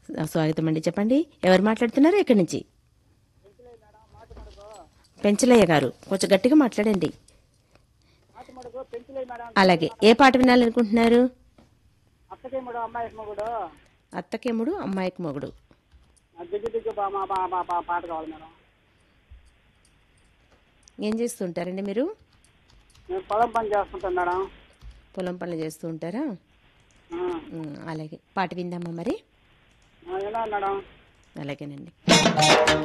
స్వాగతం అండి చెప్పండి ఎవరు మాట్లాడుతున్నారు ఎక్కడి నుంచి పెంచలయ్య గారు కొంచెం గట్టిగా మాట్లాడండి అలాగే ఏ పాట వినాలనుకుంటున్నారు అత్తకే మూడు అమ్మాయి మొగుడు అత్తకెముడు అమ్మాయికి మొగుడు ఆ దిగ్గు దిగ్గు బా- మా బా- మా బా- పాట కావాలి మేడం ఏం చేస్తుంటారండి మీరు నేను పొలం పని చేస్తుంటాను మేడం పొలం పనులు చేస్తూ ఉంటారా ఆ, ఉమ్, అలాగే పాట విందామా మరి ఆ, ఎలా మేడం అలాగేనండి